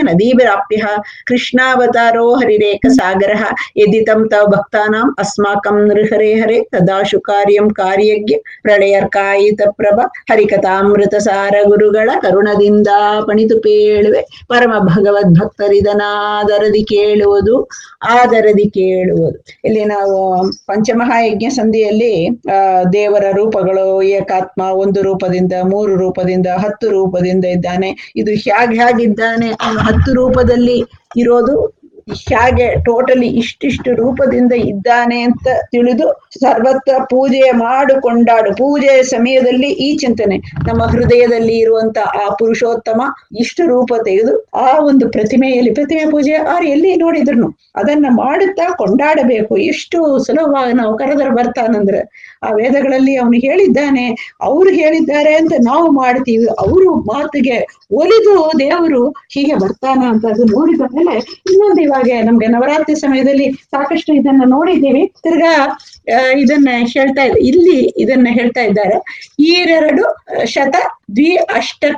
ನದೀಭಿರಾಪ್ಯ ಕೃಷ್ಣಾವತಾರೋ ಹರಿರೇಕ ಸಾಗರ ಯದಿತಂ ತವ ಭಕ್ತಾನಾಂ ಅಸ್ಮಾಕಂ ನೃಹರೆ ಹರೆ ತದಾಶು ಕಾರ್ಯಂ ಕಾರ್ಯಜ್ಞ ಪ್ರಳಯರ್ಕಾಯಿತ ಪ್ರಭ ಹರಿಕಥಾಮೃತ ಸಾರ ಗುರುಗಳ ಕರುಣದಿಂದ ಪಣಿತು ಪೇಳುವೆ ಪರಮ ಭಗವದ್ ಭಕ್ತರಿದನಾದರದಿ ಕೇಳುವುದು ಆದರದಿ ಕೇಳುವುದು ಇಲ್ಲಿ ನಾವು ಪಂಚಮಹಾಯಜ್ಞ ಸಂಧಿಯಲ್ಲಿ ಆ ದೇವರ ರೂಪಗಳು ಏಕಾತ್ಮ ಒಂದು ರೂಪದಿಂದ ಮೂರು ರೂಪದಿಂದ ಹತ್ತು ರೂಪದಿಂದ ಇದ್ದಾನೆ ಇದು ಹ್ಯಾಗ್ ಹೇಗಿದ್ದಾನೆ ಅವನು ಹತ್ತು ರೂಪದಲ್ಲಿ ಇರೋದು ಹೇಗೆ ಟೋಟಲಿ ಇಷ್ಟಿಷ್ಟು ರೂಪದಿಂದ ಇದ್ದಾನೆ ಅಂತ ತಿಳಿದು ಸರ್ವತ್ರ ಪೂಜೆ ಮಾಡು ಕೊಂಡಾಡು ಪೂಜೆಯ ಸಮಯದಲ್ಲಿ ಈ ಚಿಂತನೆ ನಮ್ಮ ಹೃದಯದಲ್ಲಿ ಇರುವಂತ ಆ ಪುರುಷೋತ್ತಮ ಇಷ್ಟು ರೂಪ ತೆಗೆದು ಆ ಒಂದು ಪ್ರತಿಮೆಯಲ್ಲಿ ಪ್ರತಿಮೆ ಪೂಜೆ ಆರು ಎಲ್ಲಿ ನೋಡಿದ್ರು ಅದನ್ನ ಮಾಡುತ್ತಾ ಕೊಂಡಾಡಬೇಕು ಎಷ್ಟು ಸುಲಭವಾಗಿ ನಾವು ಕರೆದರೆ ಬರ್ತಾನಂದ್ರೆ ಆ ವೇದಗಳಲ್ಲಿ ಅವನು ಹೇಳಿದ್ದಾನೆ ಅವ್ರು ಹೇಳಿದ್ದಾರೆ ಅಂತ ನಾವು ಮಾಡ್ತೀವಿ ಅವರು ಮಾತಿಗೆ ಒಲಿದು ದೇವರು ಹೀಗೆ ಬರ್ತಾನ ಅಂತ ಅದು ನೋಡಿದ ಮೇಲೆ ಇನ್ನೊಂದು ಇವಾಗ ನಮ್ಗೆ ನವರಾತ್ರಿ ಸಮಯದಲ್ಲಿ ಸಾಕಷ್ಟು ಇದನ್ನ ನೋಡಿದ್ದೀವಿ ತಿರ್ಗಾ ಆ, ಇದನ್ನ ಹೇಳ್ತಾ ಇದ್ದ ಇಲ್ಲಿ ಇದನ್ನ ಹೇಳ್ತಾ ಇದ್ದಾರೆ ಈರೆರಡು ಶತ ದ್ವಿ ಅಷ್ಟಕ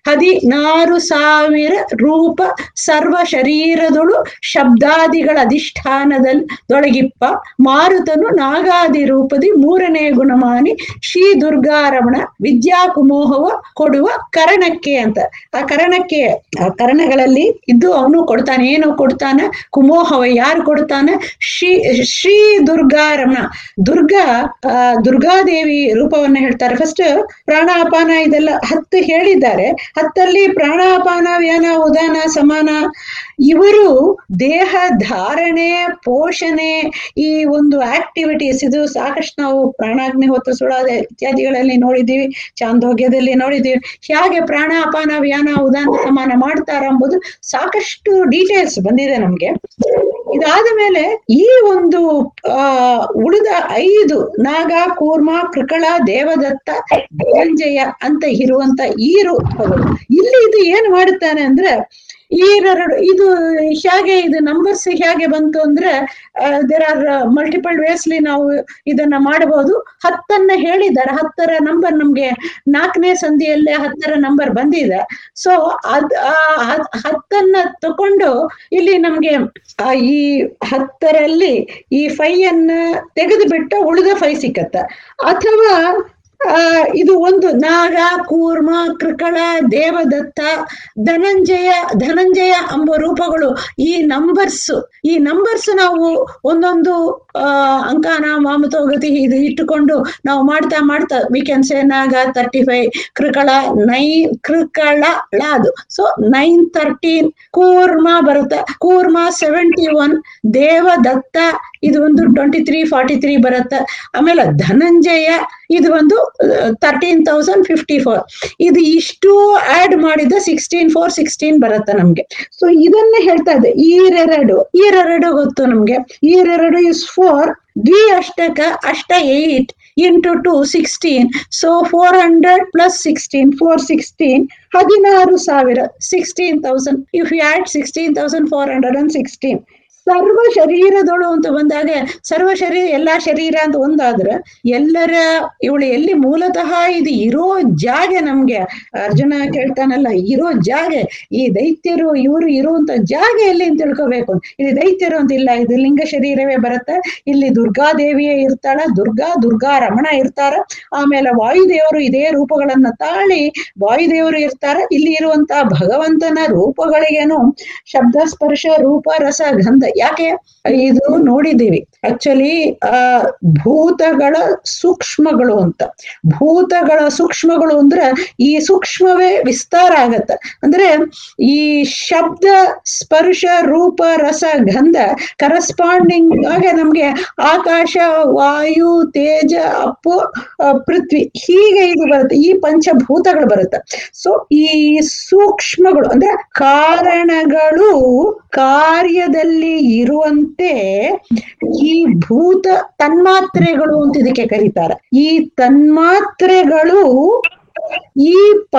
ಹದಿನಾರು ಸಾವಿರ ರೂಪ ಸರ್ವ ಶರೀರದೊಳು ಶಬ್ದಾದಿಗಳ ಅಧಿಷ್ಠಾನದಲ್ಲಿ ದೊಳಗಿಪ್ಪ ಮಾರುತನು ನಾಗಾದಿ ರೂಪದಿ ಮೂರನೇ ಗುಣಮಾನಿ ಶ್ರೀ ದುರ್ಗಾರಮಣ ವಿದ್ಯಾ ಕುಮೋಹವ ಕೊಡುವ ಕರಣಕ್ಕೆ ಅಂತ ಆ ಕರಣಕ್ಕೆ ಆ ಕರಣಗಳಲ್ಲಿ ಇದ್ದು ಅವನು ಕೊಡ್ತಾನೆ ಏನು ಕೊಡ್ತಾನೆ ಕುಮೋಹವ ಯಾರು ಕೊಡ್ತಾನೆ ಶ್ರೀ ಶ್ರೀ ದುರ್ಗಾರಮಣ ದುರ್ಗಾ ಆ ದುರ್ಗಾದೇವಿ ರೂಪವನ್ನ ಹೇಳ್ತಾರೆ ಫಸ್ಟ್ ಪ್ರಾಣಾಪಾನ ಇದೆಲ್ಲ ಹತ್ತು ಹೇಳಿದ್ದಾರೆ ಹತ್ತಲ್ಲಿ ಪ್ರಾಣಾಪಾನ ವ್ಯಾನ ಉದಾನ ಸಮಾನ ಇವರು ದೇಹ ಧಾರಣೆ ಪೋಷಣೆ ಈ ಒಂದು ಆಕ್ಟಿವಿಟೀಸ್ ಇದು ಸಾಕಷ್ಟು ನಾವು ಪ್ರಾಣಾಗ್ನಿ ಹೊತ್ತು ಸುಳಾದೆ ಇತ್ಯಾದಿಗಳಲ್ಲಿ ನೋಡಿದ್ದೀವಿ ಚಾಂದೋಗ್ಯದಲ್ಲಿ ನೋಡಿದ್ದೀವಿ ಹೇಗೆ ಪ್ರಾಣಾಪಾನ ವ್ಯಾನ ಉದಾನ ಸಮಾನ ಮಾಡ್ತಾರ ಎಂಬುದು ಸಾಕಷ್ಟು ಡೀಟೇಲ್ಸ್ ಬಂದಿದೆ ನಮ್ಗೆ ಇದಾದ ಮೇಲೆ ಈ ಒಂದು ಆ ಉಳಿದ ಐದು ನಾಗ ಕೂರ್ಮ ಕೃಕಳ ದೇವದತ್ತ ಧನಂಜಯ ಅಂತ ಇರುವಂತ ಈ ರೂಪಗಳು ಇಲ್ಲಿ ಇದು ಏನ್ ಮಾಡುತ್ತಾನೆ ಅಂದ್ರೆ ಈರೆರಡು ಇದು ಹೇಗೆ ಇದು ನಂಬರ್ಸ್ ಹೇಗೆ ಬಂತು ಅಂದ್ರೆ ದೇರ್ ಆರ್ ಮಲ್ಟಿಪಲ್ ವೇಸ್ಲಿ ನಾವು ಇದನ್ನ ಮಾಡಬಹುದು ಹತ್ತನ್ನ ಹೇಳಿದ್ದಾರೆ ಹತ್ತರ ನಂಬರ್ ನಮ್ಗೆ ನಾಲ್ಕನೇ ಸಂಧಿಯಲ್ಲೇ ಹತ್ತರ ನಂಬರ್ ಬಂದಿದೆ ಸೊ ಅದ್ ಆ ಹತ್- ಹತ್ತನ್ನ ತಕೊಂಡು ಇಲ್ಲಿ ನಮ್ಗೆ ಆ ಈ ಹತ್ತರಲ್ಲಿ ಈ ಫೈ ಅನ್ನ ತೆಗೆದು ಬಿಟ್ಟು ಉಳಿದ ಫೈ ಸಿಕ್ಕತ್ತ ಅಥವಾ ಆ ಇದು ಒಂದು ನಾಗ ಕೂರ್ಮ ಕೃಕಳ ದೇವದತ್ತ ಧನಂಜಯ ಧನಂಜಯ ಎಂಬ ರೂಪಗಳು ಈ ನಂಬರ್ಸ್ ಈ ನಂಬರ್ಸ್ ನಾವು ಒಂದೊಂದು ಆ ಅಂಕಾನ ಮಾಮತೋಗತಿ ಇದು ಇಟ್ಟುಕೊಂಡು ನಾವು ಮಾಡ್ತಾ ಮಾಡ್ತಾ ವಿ ಕ್ಯಾನ್ ಸೇ ನಾಗ ತರ್ಟಿ ಫೈವ್ ಕೃಕಳ ನೈ ಕೃಕಳ ಅದು ಸೊ ನೈನ್ ತರ್ಟೀನ್ ಕೂರ್ಮ ಬರುತ್ತೆ ಕೂರ್ಮ ಸೆವೆಂಟಿ ಒನ್ ದೇವದತ್ತ ಇದು ಒಂದು ಟ್ವೆಂಟಿ ತ್ರೀ ಫಾರ್ಟಿ ತ್ರೀ ಬರುತ್ತೆ ಆಮೇಲೆ ಧನಂಜಯ ಇದು ಒಂದು ತರ್ಟೀನ್ ತೌಸಂಡ್ ಫಿಫ್ಟಿ ಫೋರ್ ಇದು ಇಷ್ಟು ಆಡ್ ಮಾಡಿದ ಸಿಕ್ಸ್ಟೀನ್ ಫೋರ್ ಸಿಕ್ಸ್ಟೀನ್ ಬರುತ್ತೆ ನಮ್ಗೆ ಸೊ ಇದನ್ನ ಹೇಳ್ತಾ ಇದ್ದೆ ಈರೆರಡು ಈರೆರಡು ಗೊತ್ತು ನಮ್ಗೆ ಈರೆರಡು ಇಸ್ ಫೋರ್ ದ್ವಿ ಅಷ್ಟಕ ಅಷ್ಟ eight into two sixteen so four hundred plus sixteen four sixteen ಹದಿನಾರು ಸಾವಿರ sixteen thousand if you add sixteen thousand four hundred and sixteen ಸರ್ವ ಶರೀರದೊಳು ಅಂತ ಬಂದಾಗ ಸರ್ವ ಶರೀರ ಎಲ್ಲಾ ಶರೀರ ಅಂತ ಒಂದಾದ್ರೆ ಎಲ್ಲರ ಇವಳು ಎಲ್ಲಿ ಮೂಲತಃ ಇದು ಇರೋ ಜಾಗ ನಮ್ಗೆ ಅರ್ಜುನ ಕೇಳ್ತಾನಲ್ಲ ಇರೋ ಜಾಗ ಈ ದೈತ್ಯರು ಇವರು ಇರುವಂತ ಜಾಗ ಎಲ್ಲಿ ಅಂತ ತಿಳ್ಕೊಬೇಕು ಇಲ್ಲಿ ದೈತ್ಯರು ಅಂತ ಇಲ್ಲ ಇದು ಲಿಂಗ ಶರೀರವೇ ಬರುತ್ತೆ ಇಲ್ಲಿ ದುರ್ಗಾದೇವಿಯೇ ಇರ್ತಾಳ ದುರ್ಗಾ ದುರ್ಗಾ ರಮಣ ಇರ್ತಾರ ಆಮೇಲೆ ವಾಯುದೇವರು ಇದೇ ರೂಪಗಳನ್ನ ತಾಳಿ ವಾಯುದೇವರು ಇರ್ತಾರ ಇಲ್ಲಿ ಇರುವಂತಹ ಭಗವಂತನ ರೂಪಗಳಿಗೇನು ಶಬ್ದ ಸ್ಪರ್ಶ ರೂಪ ರಸ ಗಂಧ ಯಾಕೆ ಇದು ನೋಡಿದ್ದೀವಿ ಆಕ್ಚುಲಿ ಆ ಭೂತಗಳ ಸೂಕ್ಷ್ಮಗಳು ಅಂತ ಭೂತಗಳ ಸೂಕ್ಷ್ಮಗಳು ಅಂದ್ರೆ ಈ ಸೂಕ್ಷ್ಮವೇ ವಿಸ್ತಾರ ಆಗತ್ತ ಅಂದ್ರೆ ಈ ಶಬ್ದ ಸ್ಪರ್ಶ ರೂಪ ರಸ ಗಂಧ ಕರಸ್ಪಾಂಡಿಂಗ್ ಆಗ ನಮ್ಗೆ ಆಕಾಶ ವಾಯು ತೇಜ ಅಪ್ಪು ಆ, ಪೃಥ್ವಿ ಹೀಗೆ ಇದು ಬರುತ್ತೆ ಈ ಪಂಚಭೂತಗಳು ಬರುತ್ತೆ ಸೊ ಈ ಸೂಕ್ಷ್ಮಗಳು ಅಂದ್ರೆ ಕಾರಣಗಳು ಕಾರ್ಯದಲ್ಲಿ ಇರುವಂತೆ ಈ ಭೂತ ತನ್ಮಾತ್ರೆಗಳು ಅಂತ ಇದಕ್ಕೆ ಕರೀತಾರೆ ಈ ತನ್ಮಾತ್ರೆಗಳು ಈ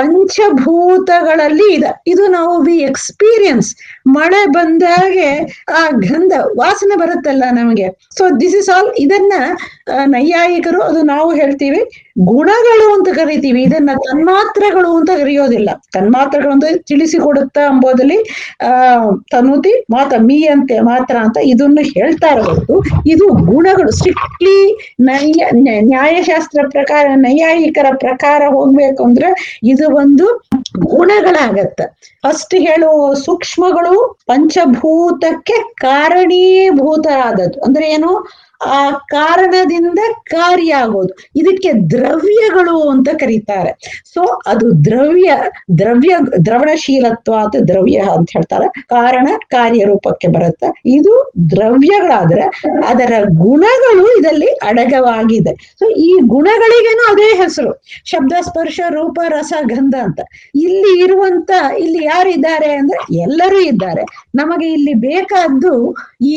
ಪಂಚಭೂತಗಳಲ್ಲಿ ಇದೆ ಇದು ನಾವು ವಿ ಎಕ್ಸ್ಪೀರಿಯನ್ಸ್ ಮಳೆ ಬಂದಾಗೆ ಆ ಗಂಧ ವಾಸನೆ ಬರುತ್ತಲ್ಲ ನಮಗೆ ಸೊ ದಿಸ್ ಇಸ್ ಆಲ್ ಇದನ್ನ ಆ, ನೈಯಾಯಿಕರು ಅದು ನಾವು ಹೇಳ್ತೀವಿ ಗುಣಗಳು ಅಂತ ಕರಿತೀವಿ ಇದನ್ನ ತನ್ಮಾತ್ರಗಳು ಅಂತ ಕರೆಯೋದಿಲ್ಲ ತನ್ಮಾತ್ರಗಳು ಅಂತ ತಿಳಿಸಿಕೊಡುತ್ತಾ ಎಂಬುದಲ್ಲಿ ಆ ತನುತಿ ಮಾತ ಮೀ ಅಂತೆ ಮಾತ್ರ ಅಂತ ಇದನ್ನು ಹೇಳ್ತಾರೆ ಹೊರತು ಇದು ಗುಣಗಳು ಸ್ಟ್ರಿಕ್ಟ್ಲಿ ನೈಯ ನ್ಯಾ- ನ್ಯಾಯಶಾಸ್ತ್ರ ಪ್ರಕಾರ ನೈಯಾಯಿಕರ ಪ್ರಕಾರ ಹೋಗ್ಬೇಕು ಅಂದ್ರೆ ಇದು ಒಂದು ಗುಣಗಳಾಗತ್ತ ಫಸ್ಟ್ ಹೇಳುವ ಸೂಕ್ಷ್ಮಗಳು ಪಂಚಭೂತಕ್ಕೆ ಕಾರಣೀಭೂತ ಆದದ್ದು ಅಂದ್ರೆ ಏನು ಆ ಕಾರಣದಿಂದ ಕಾರ್ಯ ಆಗೋದು ಇದಕ್ಕೆ ದ್ರವ್ಯಗಳು ಅಂತ ಕರೀತಾರೆ ಸೊ ಅದು ದ್ರವ್ಯ ದ್ರವ್ಯ ದ್ರವಣಶೀಲತ್ವ ಅಂತ ದ್ರವ್ಯ ಅಂತ ಹೇಳ್ತಾರೆ ಕಾರಣ ಕಾರ್ಯ ರೂಪಕ್ಕೆ ಬರುತ್ತೆ ಇದು ದ್ರವ್ಯಗಳಾದ್ರೆ ಅದರ ಗುಣಗಳು ಇದರಲ್ಲಿ ಅಡಗವಾಗಿದೆ ಸೊ ಈ ಗುಣಗಳಿಗೇನು ಅದೇ ಹೆಸರು ಶಬ್ದ ಸ್ಪರ್ಶ ರೂಪ ರಸ ಗಂಧ ಅಂತ ಇಲ್ಲಿ ಇರುವಂತ ಇಲ್ಲಿ ಯಾರಿದ್ದಾರೆ ಅಂದ್ರೆ ಎಲ್ಲರೂ ಇದ್ದಾರೆ ನಮಗೆ ಇಲ್ಲಿ ಬೇಕಾದ್ದು ಈ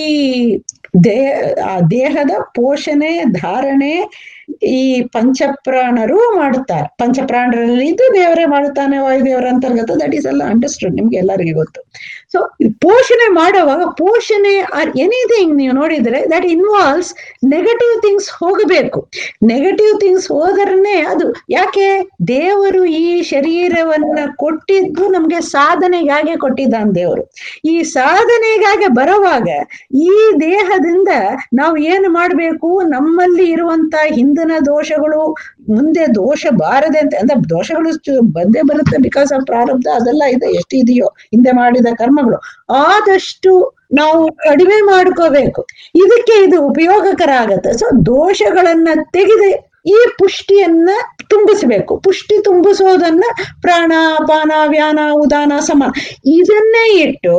ದೇ ಆ ದೇಹದ ಪೋಷಣೆ ಧಾರಣೆ ಈ ಪಂಚಪ್ರಾಣರು ಮಾಡುತ್ತಾರೆ ಪಂಚಪ್ರಾಣರಲ್ಲಿ ಇದು ದೇವರೇ ಮಾಡುತ್ತಾನೆ ವಾಯುದೇವರ ಅಂತರ್ಗತ ದಟ್ ಈಸ್ ಎಲ್ಲ ಅಂಡರ್ಸ್ಟುಡ್ ನಿಮ್ಗೆ ಎಲ್ಲರಿಗೂ ಗೊತ್ತು ಸೊ ಪೋಷಣೆ ಮಾಡುವಾಗ ಪೋಷಣೆ ಆರ್ ಎನಿಥಿಂಗ್ ನೀವು ನೋಡಿದ್ರೆ ದಟ್ ಇನ್ವಾಲ್ವ್ಸ್ ನೆಗೆಟಿವ್ ಥಿಂಗ್ಸ್ ಹೋಗಬೇಕು ನೆಗೆಟಿವ್ ಥಿಂಗ್ಸ್ ಹೋದರನೆ ಅದು ಯಾಕೆ ದೇವರು ಈ ಶರೀರವನ್ನ ಕೊಟ್ಟಿದ್ದು ನಮ್ಗೆ ಸಾಧನೆಗಾಗಿ ಕೊಟ್ಟಿದ್ದಾನೆ ದೇವರು ಈ ಸಾಧನೆಗಾಗಿ ಬರುವಾಗ ಈ ದೇಹದಿಂದ ನಾವು ಏನು ಮಾಡಬೇಕು ನಮ್ಮಲ್ಲಿ ಇರುವಂತ ಹಿಂದಿನ ದೋಷಗಳು ಮುಂದೆ ದೋಷ ಬಾರದೆ ಅಂತ ಅಂದ್ರೆ ದೋಷಗಳು ಚು- ಬಂದೇ ಬರುತ್ತೆ ಬಿಕಾಸ್ ಆಫ್ ಪ್ರಾರಬ್ಧ ಅದೆಲ್ಲ ಇದೆ ಎಷ್ಟು ಇದೆಯೋ ಹಿಂದೆ ಮಾಡಿದ ಕರ್ಮಗಳು ಆದಷ್ಟು ನಾವು ಕಡಿಮೆ ಮಾಡ್ಕೋಬೇಕು ಇದಕ್ಕೆ ಇದು ಉಪಯೋಗಕರ ಆಗತ್ತೆ ಸೊ ದೋಷಗಳನ್ನ ತೆಗೆದು ಈ ಪುಷ್ಟಿಯನ್ನ ತುಂಬಿಸಬೇಕು ಪುಷ್ಟಿ ತುಂಬಿಸೋದನ್ನ ಪ್ರಾಣ ಅಪಾನ ವ್ಯಾನ ಉದಾನ ಸಮ ಇದನ್ನೇ ಇಟ್ಟು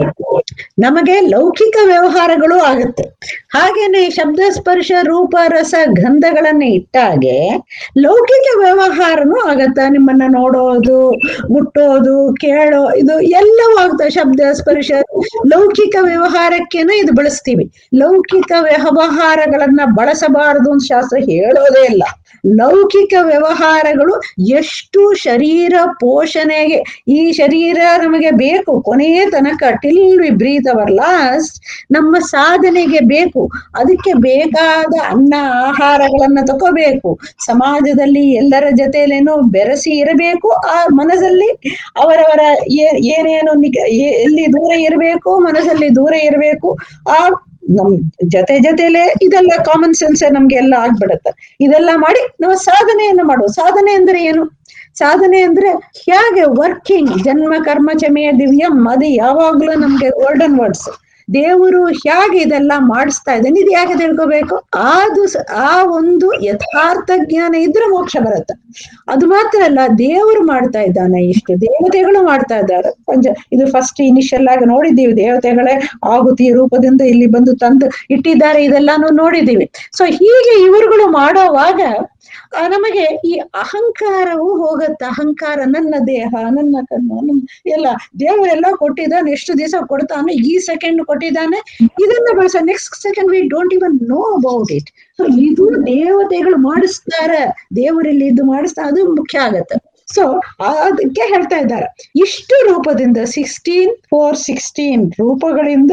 ನಮಗೆ ಲೌಕಿಕ ವ್ಯವಹಾರಗಳು ಆಗುತ್ತೆ ಹಾಗೇನೆ ಶಬ್ದ ಸ್ಪರ್ಶ ರೂಪ ರಸ ಗಂಧಗಳನ್ನ ಇಟ್ಟಾಗೆ ಲೌಕಿಕ ವ್ಯವಹಾರನೂ ಆಗತ್ತ ನಿಮ್ಮನ್ನ ನೋಡೋದು ಮುಟ್ಟೋದು ಕೇಳೋ ಇದು ಎಲ್ಲವೂ ಆಗ್ತದೆ ಶಬ್ದ ಸ್ಪರ್ಶ ಲೌಕಿಕ ವ್ಯವಹಾರಕ್ಕೇನೆ ಇದು ಬಳಸ್ತೀವಿ ಲೌಕಿಕ ವ್ಯವಹಾರಗಳನ್ನ ಬಳಸಬಾರದು ಅಂತ ಶಾಸ್ತ್ರ ಹೇಳೋದೇ ಇಲ್ಲ ಲೌಕಿಕ ವ್ಯವಹಾರಗಳು ಎಷ್ಟು ಶರೀರ ಪೋಷಣೆಗೆ ಈ ಶರೀರ ನಮಗೆ ಬೇಕು ಕೊನೆಯ ತನಕ till we breathe our last ನಮ್ಮ ಸಾಧನೆಗೆ ಬೇಕು ಅದಕ್ಕೆ ಬೇಕಾದ ಅನ್ನ ಆಹಾರಗಳನ್ನ ತಗೋಬೇಕು ಸಮಾಜದಲ್ಲಿ ಎಲ್ಲರ ಜೊತೆಲೇನೋ ಬೆರೆಸಿ ಇರಬೇಕು ಆ ಮನಸ್ಸಲ್ಲಿ ಅವರವರ ಏ- ಏನೇನು ನಿಗ- ಎ- ಎಲ್ಲಿ ದೂರ ಇರಬೇಕು ಮನಸ್ಸಲ್ಲಿ ದೂರ ಇರಬೇಕು ಆ ನಮ್ ಜೊತೆ ಜೊತೆಲೆ ಇದೆಲ್ಲ ಕಾಮನ್ ಸೆನ್ಸ್ ನಮ್ಗೆ ಎಲ್ಲ ಆಗ್ಬಿಡತ್ತೆ ಇದೆಲ್ಲ ಮಾಡಿ ನಾವು ಸಾಧನೆಯನ್ನ ಮಾಡುವ ಸಾಧನೆ ಅಂದ್ರೆ ಏನು ಸಾಧನೆ ಅಂದ್ರೆ ಹೇಗೆ ವರ್ಕಿಂಗ್ ಜನ್ಮ ಕರ್ಮ ಚಮೆಯ ದಿವ್ಯಂ ಅದು ಯಾವಾಗ್ಲೂ ನಮ್ಗೆ ಗೋಲ್ಡನ್ ವರ್ಡ್ಸ್ ದೇವರು ಹೇಗೆ ಇದೆಲ್ಲ ಮಾಡಿಸ್ತಾ ಇದ್ದಾನೆ ಇದು ಯಾಕೆ ತಿಳ್ಕೋಬೇಕು ಅದು ಸ- ಆ ಒಂದು ಯಥಾರ್ಥ ಜ್ಞಾನ ಇದ್ರೆ ಮೋಕ್ಷ ಬರುತ್ತೆ ಅದು ಮಾತ್ರ ಅಲ್ಲ ದೇವರು ಮಾಡ್ತಾ ಇದ್ದಾನೆ ಇಷ್ಟು ದೇವತೆಗಳು ಮಾಡ್ತಾ ಇದ್ದಾರೆ ಪಂಚ ಇದು ಫಸ್ಟ್ ಇನಿಷಿಯಲ್ ಆಗಿ ನೋಡಿದ್ದೀವಿ ದೇವತೆಗಳೇ ಆಹುತಿ ರೂಪದಿಂದ ಇಲ್ಲಿ ಬಂದು ತಂದು ಇಟ್ಟಿದ್ದಾರೆ ಇದೆಲ್ಲಾನು ನೋಡಿದ್ದೀವಿ ಸೊ ಹೀಗೆ ಇವರುಗಳು ಮಾಡೋವಾಗ ಆ, ನಮಗೆ ಈ ಅಹಂಕಾರವು ಹೋಗತ್ತೆ ಅಹಂಕಾರ ನನ್ನ ದೇಹ ನನ್ನ ಕಣ್ಣು ನನ್ನ ಎಲ್ಲ ದೇವರೆಲ್ಲ ಕೊಟ್ಟಿದ್ದಾನೆ ಎಷ್ಟು ದಿವಸ ಕೊಡ್ತಾನೆ ಈ ಸೆಕೆಂಡ್ ಕೊಟ್ಟಿದ್ದಾನೆ ಇದನ್ನ ಬಳಸ next second we don't even know about it so ಇದು ದೇವತೆಗಳು ಮಾಡಿಸ್ತಾರೆ ದೇವರಲ್ಲಿ ಇದು ಮಾಡಿಸ್ತಾ ಅದು ಮುಖ್ಯ ಆಗತ್ತೆ ಸೊ ಅದಕ್ಕೆ ಹೇಳ್ತಾ ಇದ್ದಾರೆ ಇಷ್ಟು ರೂಪದಿಂದ ಸಿಕ್ಸ್ಟೀನ್ ಫೋರ್ ಸಿಕ್ಸ್ಟೀನ್ ರೂಪಗಳಿಂದ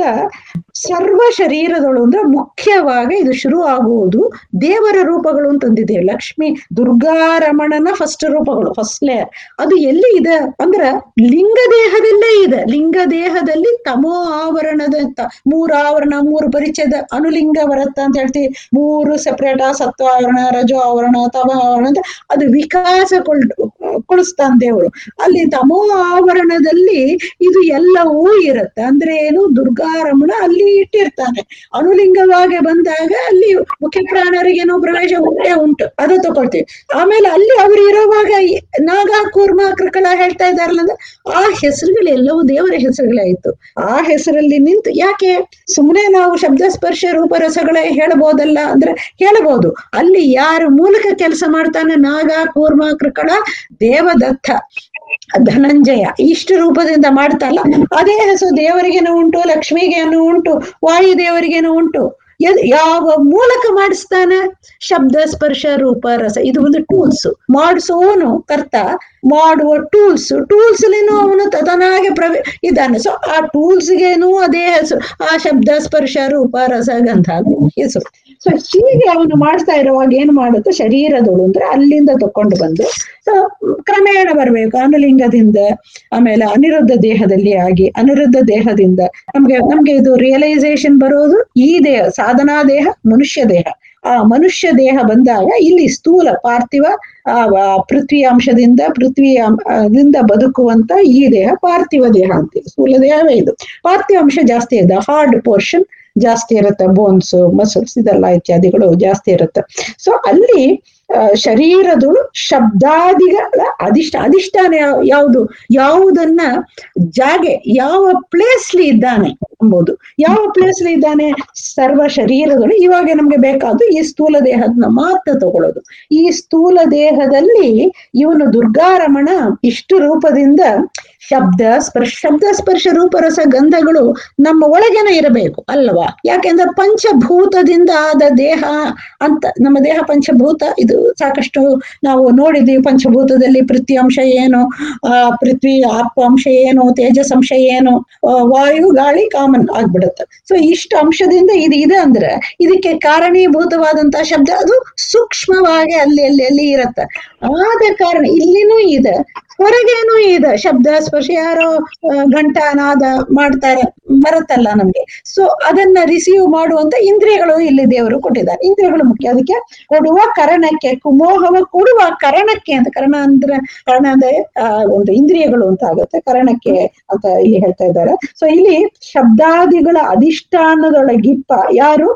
ಸರ್ವ ಶರೀರದಳು ಅಂದ್ರೆ ಮುಖ್ಯವಾಗಿ ಇದು ಶುರು ಆಗುವುದು ದೇವರ ರೂಪಗಳು ಅಂತಂದಿದೆ ಲಕ್ಷ್ಮಿ ದುರ್ಗಾರಮಣನ ಫಸ್ಟ್ ರೂಪಗಳು ಫಸ್ಟ್ ಲೇಯರ್ ಅದು ಎಲ್ಲಿ ಇದೆ ಅಂದ್ರ ಲಿಂಗ ದೇಹದಲ್ಲೇ ಇದೆ ಲಿಂಗ ದೇಹದಲ್ಲಿ ತಮೋ ಆವರಣದ ತ- ಮೂರು ಆವರಣ ಮೂರು ಪರಿಚಯದ ಅನುಲಿಂಗ ಬರುತ್ತ ಅಂತ ಹೇಳ್ತೀವಿ ಮೂರು ಸೆಪರೇಟ್ ಆ ಸತ್ವ ಆವರಣ ರಜೋ ಆವರಣ ತಮ ಆವರಣ ಅಂತ ಅದು ವಿಕಾಸಗೊಳ್ ಕೊಳಿಸ್ತಾನೆ ದೇವರು ಅಲ್ಲಿ ತಮೋ ಆವರಣದಲ್ಲಿ ಇದು ಎಲ್ಲವೂ ಇರುತ್ತೆ ಅಂದ್ರೆ ಏನು ದುರ್ಗಾರಮಣ ಅಲ್ಲಿ ಇಟ್ಟಿರ್ತಾನೆ ಅನುಲಿಂಗವಾಗಿ ಬಂದಾಗ ಅಲ್ಲಿ ಮುಖ್ಯ ಪ್ರಾಣರಿಗೇನೋ ಪ್ರವೇಶ ಉಂಟೇ ಉಂಟು ಅದು ತಗೊಳ್ತೀವಿ ಆಮೇಲೆ ಅಲ್ಲಿ ಅವ್ರು ಇರುವಾಗ ಈ ನಾಗ ಕೂರ್ಮ ಕೃಕಳ ಹೇಳ್ತಾ ಇದ್ದಾರಲ್ಲ ಅಂದ್ರೆ ಆ ಹೆಸರುಗಳೆಲ್ಲವೂ ದೇವರ ಹೆಸರುಗಳಾಯ್ತು ಆ ಹೆಸರಲ್ಲಿ ನಿಂತು ಯಾಕೆ ಸುಮ್ಮನೆ ನಾವು ಶಬ್ದ ಸ್ಪರ್ಶ ರೂಪರಸಗಳೇ ಹೇಳಬಹುದಲ್ಲ ಅಂದ್ರೆ ಹೇಳಬಹುದು ಅಲ್ಲಿ ಯಾರ ಮೂಲಕ ಕೆಲಸ ಮಾಡ್ತಾನೆ ನಾಗ ಕೂರ್ಮ ಕೃಕಳ ದೇವದತ್ತ ಧನಂಜಯ ಇಷ್ಟು ರೂಪದಿಂದ ಮಾಡ್ತಲ್ಲ ಅದೇ ಹೆಸರು ದೇವರಿಗೇನು ಉಂಟು ಲಕ್ಷ್ಮಿಗೇನು ಉಂಟು ವಾಯುದೇವರಿಗೇನು ಉಂಟು ಎದ್- ಯಾವ ಮೂಲಕ ಮಾಡಿಸ್ತಾನೆ ಶಬ್ದ ಸ್ಪರ್ಶ ರೂಪ ರಸ ಇದು ಒಂದು ಟೂಲ್ಸ್ ಮಾಡಿಸೋನು ಕರ್ತ ಮಾಡುವ ಟೂಲ್ಸ್ ಟೂಲ್ಸ್ ಅವನು ತದನಾಗೆ ಪ್ರವೇ ಇದ್ದಾನೆ ಸೊ ಆ ಟೂಲ್ಸ್ಗೇನು ಅದೇ ಹೆಸರು ಆ ಶಬ್ದ ಸ್ಪರ್ಶ ರೂಪ ರಸ ಗಂಧ ಅಂತ ಹೆಸರು ಸೊ ಹೀಗೆ ಅವನು ಮಾಡ್ತಾ ಇರುವಾಗ ಏನ್ ಮಾಡುತ್ತೆ ಶರೀರದಳು ಅಂದ್ರೆ ಅಲ್ಲಿಂದ ತಕೊಂಡು ಬಂದು ಸೊ ಕ್ರಮೇಣ ಬರ್ಬೇಕು ಅನುಲಿಂಗದಿಂದ ಆಮೇಲೆ ಅನಿರುದ್ಧ ದೇಹದಲ್ಲಿ ಆಗಿ ಅನಿರುದ್ಧ ದೇಹದಿಂದ ನಮ್ಗೆ ನಮ್ಗೆ ಇದು ರಿಯಲೈಸೇಷನ್ ಬರೋದು ಈ ದೇಹ ಸಾಧನಾ ದೇಹ ಮನುಷ್ಯ ದೇಹ ಆ ಮನುಷ್ಯ ದೇಹ ಬಂದಾಗ ಇಲ್ಲಿ ಸ್ಥೂಲ ಪಾರ್ಥಿವ ಆ ಆ ಪೃಥ್ವಿ ಅಂಶದಿಂದ ಪೃಥ್ವಿ ದಿಂದ ಬದುಕುವಂತ ಈ ದೇಹ ಪಾರ್ಥಿವ ದೇಹ ಅಂತೀವಿ ಸ್ಥೂಲ ದೇಹವೇ ಇದು ಪಾರ್ಥಿವ ಅಂಶ ಜಾಸ್ತಿ ಇದೆ ಹಾರ್ಡ್ ಪೋರ್ಷನ್ ಜಾಸ್ತಿ ಇರುತ್ತೆ ಬೋನ್ಸ್ ಮಸಲ್ಸ್ ಇದೆಲ್ಲ ಇತ್ಯಾದಿಗಳು ಜಾಸ್ತಿ ಇರುತ್ತೆ ಸೊ ಅಲ್ಲಿ ಆ, ಶರೀರದಳು ಶಬ್ದಾದಿಗಳ ಅಧಿಷ್ಠ ಅಧಿಷ್ಠಾನ ಯಾವ- ಯಾವುದು ಯಾವುದನ್ನ ಜಾಗೆ ಯಾವ ಪ್ಲೇಸ್ಲಿ ಇದ್ದಾನೆ ಎಂಬುದು ಯಾವ ಪ್ಲೇಸ್ಲಿ ಇದ್ದಾನೆ ಸರ್ವ ಶರೀರಗಳು ಇವಾಗ ನಮ್ಗೆ ಬೇಕಾದ್ದು ಈ ಸ್ಥೂಲ ದೇಹದನ್ನ ಮಾತ್ರ ತಗೊಳ್ಳೋದು ಈ ಸ್ಥೂಲ ದೇಹದಲ್ಲಿ ಇವನು ದುರ್ಗಾರಮಣ ಇಷ್ಟು ರೂಪದಿಂದ ಶಬ್ದ ಸ್ಪರ್ಶ ಶಬ್ದ ಸ್ಪರ್ಶ ರೂಪರಸ ಗಂಧಗಳು ನಮ್ಮ ಒಳಗೇನೆ ಇರಬೇಕು ಅಲ್ವಾ ಯಾಕೆಂದ್ರೆ ಪಂಚಭೂತದಿಂದ ಆದ ದೇಹ ಅಂತ ನಮ್ಮ ದೇಹ ಪಂಚಭೂತ ಇದು ಸಾಕಷ್ಟು ನಾವು ನೋಡಿದೀವಿ ಪಂಚಭೂತದಲ್ಲಿ ಪೃಥ್ವಿ ಅಂಶ ಏನು ಆ ಪೃಥ್ವಿ ಆಪ ಅಂಶ ಏನು ತೇಜಸ್ ಅಂಶ ಏನು ಆ, ವಾಯು ಗಾಳಿ ಕಾಮನ್ ಆಗ್ಬಿಡುತ್ತೆ ಸೊ ಇಷ್ಟು ಅಂಶದಿಂದ ಇದು ಇದೆ ಅಂದ್ರೆ ಇದಕ್ಕೆ ಕಾರಣೀಭೂತವಾದಂತಹ ಶಬ್ದ ಅದು ಸೂಕ್ಷ್ಮವಾಗಿ ಅಲ್ಲಿ ಅಲ್ಲಿ ಅಲ್ಲಿ ಇರತ್ತೆ ಆದ ಕಾರಣ ಇಲ್ಲಿನೂ ಇದೆ ಹೊರಗೇನೂ ಇದೆ ಶಬ್ದ ಸ್ಪರ್ಶ ಯಾರೋ ಆ, ಘಂಟ ನಾದ ಮಾಡ್ತಾರೆ ಬರುತ್ತಲ್ಲ ನಮ್ಗೆ ಸೊ ಅದನ್ನ ರಿಸೀವ್ ಮಾಡುವಂತ ಇಂದ್ರಿಯಗಳು ಇಲ್ಲಿ ದೇವರು ಕೊಟ್ಟಿದ್ದಾರೆ ಇಂದ್ರಿಯಗಳು ಮುಖ್ಯ ಅದಕ್ಕೆ ಕೊಡುವ ಕರಣಕ್ಕೆ ಕುಮೋಹವ ಕೊಡುವ ಕರಣಕ್ಕೆ ಅಂತ ಕರ್ಣ ಅಂದ್ರೆ ಕರ್ಣ ಅಂದ್ರೆ ಆ, ಒಂದು ಇಂದ್ರಿಯಗಳು ಅಂತ ಆಗುತ್ತೆ ಕರಣಕ್ಕೆ ಅಂತ ಇಲ್ಲಿ ಹೇಳ್ತಾ ಇದ್ದಾರೆ ಸೊ ಇಲ್ಲಿ ಶಬ್ದಾದಿಗಳ ಅಧಿಷ್ಠಾನದೊಳಗಿಪ್ಪ ಯಾರು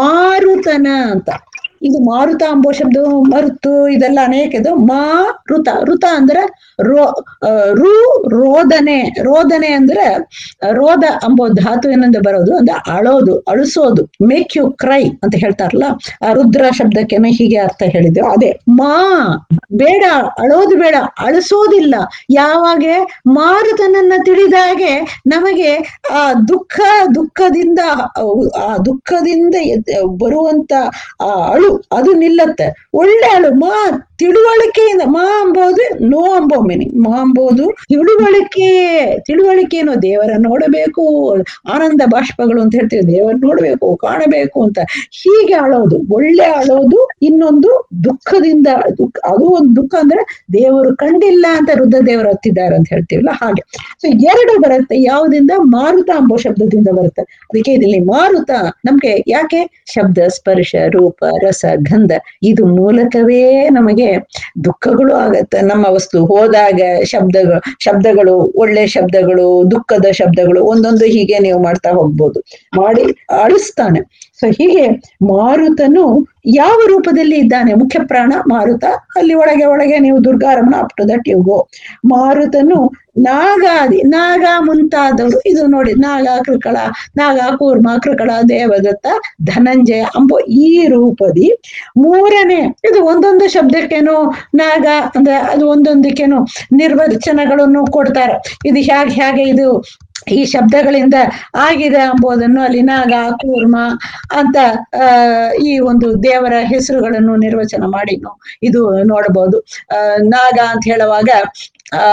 ಮಾರುತನ ಅಂತ ಇದು ಮಾರುತ ಅಂಬೋ ಶಬ್ದ ಮರುತು ಇದೆಲ್ಲ ಅನೇಕ ಇದು ಮಾರುತ ಋತ ಅಂದ್ರೆ ರೋ ಆ, ರು ರೋದನೆ ರೋದನೆ ಅಂದ್ರೆ ರೋದ ಅಂಬೋ ಧಾತುವಿನಿಂದ ಬರೋದು ಅಂದ್ರೆ ಅಳೋದು ಅಳಿಸೋದು ಮೇಕ್ ಯು ಕ್ರೈ ಅಂತ ಹೇಳ್ತಾರಲ್ಲ ಆ ರುದ್ರ ಶಬ್ದಕ್ಕೆನೋ ಹೀಗೆ ಅರ್ಥ ಹೇಳಿದ್ದೆವು ಅದೇ ಮಾ ಬೇಡ ಅಳೋದು ಬೇಡ ಅಳಿಸೋದಿಲ್ಲ ಯಾವಾಗ ಮಾರುತನನ್ನ ತಿಳಿದಾಗೆ ನಮಗೆ ಆ ದುಃಖ ದುಃಖದಿಂದ ಅವ್- ಆ ದುಃಖದಿಂದ ಎದ್- ಬರುವಂತ ಆ ಅಳು ಅದು ನಿಲ್ಲತ್ತೆ ಒಳ್ಳೆ ಅಳು ಮಾ ತಿಳುವಳಿಕೆಯಿಂದ ಮಾ ಅಂಬೋದು ನೋ ಅಂಬೋ ಮೀನಿಂಗ್ ಮಾ ಅಂಬೋದು ತಿಳುವಳಿಕೆ ತಿಳುವಳಿಕೆ ಏನೋ ದೇವರ ನೋಡಬೇಕು ಆನಂದ ಬಾಷ್ಪಗಳು ಅಂತ ಹೇಳ್ತೀವಿ ದೇವರ ನೋಡ್ಬೇಕು ಕಾಣಬೇಕು ಅಂತ ಹೀಗೆ ಅಳೋದು ಒಳ್ಳೆ ಅಳೋದು ಇನ್ನೊಂದು ದುಃಖದಿಂದ ದುಃಖ ಅದು ಒಂದು ದುಃಖ ಅಂದ್ರೆ ದೇವರು ಕಂಡಿಲ್ಲ ಅಂತ ರುದ್ರ ದೇವರು ಹೊತ್ತಿದ್ದಾರೆ ಅಂತ ಹೇಳ್ತೀವಲ್ಲ ಹಾಗೆ ಸೊ ಎರಡು ಬರುತ್ತೆ ಯಾವುದಿಂದ ಮಾರುತ ಅಂಬೋ ಶಬ್ದದಿಂದ ಬರುತ್ತೆ ಅದಕ್ಕೆ ಇಲ್ಲಿ ಮಾರುತ ನಮ್ಗೆ ಯಾಕೆ ಶಬ್ದ ಸ್ಪರ್ಶ ರೂಪ ರಸ ಗಂಧ ಇದು ಮೂಲಕವೇ ನಮಗೆ ದುಃಖಗಳು ಆಗತ್ತೆ ನಮ್ಮ ವಸ್ತು ಹೋದಾಗ ಶಬ್ದಗಳು ಶಬ್ದಗಳು ಒಳ್ಳೆ ಶಬ್ದಗಳು ದುಃಖದ ಶಬ್ದಗಳು ಒಂದೊಂದು ಹೀಗೆ ನೀವು ಮಾಡ್ತಾ ಹೋಗ್ಬೋದು ಮಾಡಿ ಅಳಿಸ್ತಾನೆ ಸೊ ಹೀಗೆ ಮಾರುತನು ಯಾವ ರೂಪದಲ್ಲಿ ಇದ್ದಾನೆ ಮುಖ್ಯ ಪ್ರಾಣ ಮಾರುತ ಅಲ್ಲಿ ಒಳಗೆ ಒಳಗೆ ನೀವು Durgaramana up to that you go ಮಾರುತನು ನಾಗಾದಿ ನಾಗ ಮುಂತಾದವರು ಇದು ನೋಡಿ ನಾಗ ಕೃಕಳ ನಾಗ ಕೂರ್ಮ ಕೃಕಳ ದೇವದತ್ತ ಧನಂಜಯ ಅಂಬೋ ಈ ರೂಪದಿ ಮೂರನೇ ಇದು ಒಂದೊಂದು ಶಬ್ದಕ್ಕೇನು ನಾಗ ಅಂದ್ರೆ ಅದು ಒಂದೊಂದಕ್ಕೇನು ನಿರ್ವಚನಗಳನ್ನು ಕೊಡ್ತಾರೆ ಇದು ಹೇಗೆ ಹೇಗೆ ಇದು ಈ ಶಬ್ದಗಳಿಂದ ಆಗಿದೆ ಎಂಬುದನ್ನು ಅಲ್ಲಿ ನಾಗ ಕೂರ್ಮ ಅಂತ ಆ ಈ ಒಂದು ದೇವರ ಹೆಸರುಗಳನ್ನು ನಿರ್ವಚನ ಮಾಡಿ ನಾವು ಇದು ನೋಡಬಹುದು ಆ ನಾಗ ಅಂತ ಹೇಳುವಾಗ ಆ